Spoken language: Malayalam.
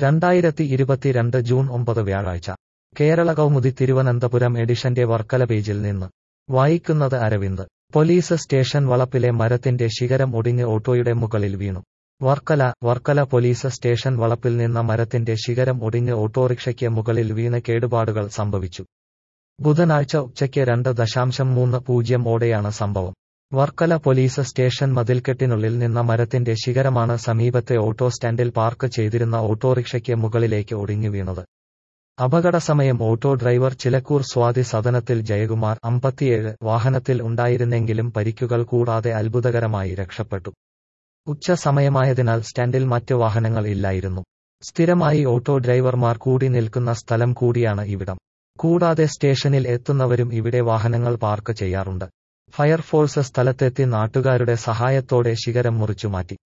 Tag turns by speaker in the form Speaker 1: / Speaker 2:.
Speaker 1: രണ്ടായിരത്തി ഇരുപത്തിരണ്ട് ജൂൺ ഒമ്പത് വ്യാഴാഴ്ച കേരള കൗമുദി തിരുവനന്തപുരം എഡിഷന്റെ വർക്കല പേജിൽ നിന്ന് വായിക്കുന്നത് അരവിന്ദ് പോലീസ് സ്റ്റേഷൻ വളപ്പിലെ മരത്തിന്റെ ശിഖരം ഒടിഞ്ഞ് ഓട്ടോയുടെ മുകളിൽ വീണു വർക്കല വർക്കല പോലീസ് സ്റ്റേഷൻ വളപ്പിൽ നിന്ന മരത്തിന്റെ ശിഖരം ഒടിഞ്ഞ് ഓട്ടോറിക്ഷയ്ക്ക് മുകളിൽ വീണ് കേടുപാടുകൾ സംഭവിച്ചു ബുധനാഴ്ച ഉച്ചയ്ക്ക് രണ്ട് ദശാംശം മൂന്ന് പൂജ്യം ഓടെയാണ് സംഭവം വർക്കല പോലീസ് സ്റ്റേഷൻ മതിൽക്കെട്ടിനുള്ളിൽ നിന്ന മരത്തിന്റെ ശിഖരമാണ് സമീപത്തെ ഓട്ടോ സ്റ്റാൻഡിൽ പാർക്ക് ചെയ്തിരുന്ന ഓട്ടോറിക്ഷയ്ക്ക് മുകളിലേക്ക് ഒടിഞ്ഞു വീണത് അപകടസമയം ഓട്ടോ ഡ്രൈവർ ചിലക്കൂർ സ്വാതി സദനത്തിൽ ജയകുമാർ അമ്പത്തിയേഴ് വാഹനത്തിൽ ഉണ്ടായിരുന്നെങ്കിലും പരിക്കുകൾ കൂടാതെ അത്ഭുതകരമായി രക്ഷപ്പെട്ടു ഉച്ച സമയമായതിനാൽ സ്റ്റാൻഡിൽ മറ്റ് വാഹനങ്ങൾ ഇല്ലായിരുന്നു സ്ഥിരമായി ഓട്ടോ ഡ്രൈവർമാർ കൂടി നിൽക്കുന്ന സ്ഥലം കൂടിയാണ് ഇവിടം കൂടാതെ സ്റ്റേഷനിൽ എത്തുന്നവരും ഇവിടെ വാഹനങ്ങൾ പാർക്ക് ചെയ്യാറുണ്ട് ഫയർഫോഴ്സ് സ്ഥലത്തെത്തി നാട്ടുകാരുടെ സഹായത്തോടെ ശിഖരം മുറിച്ചുമാറ്റി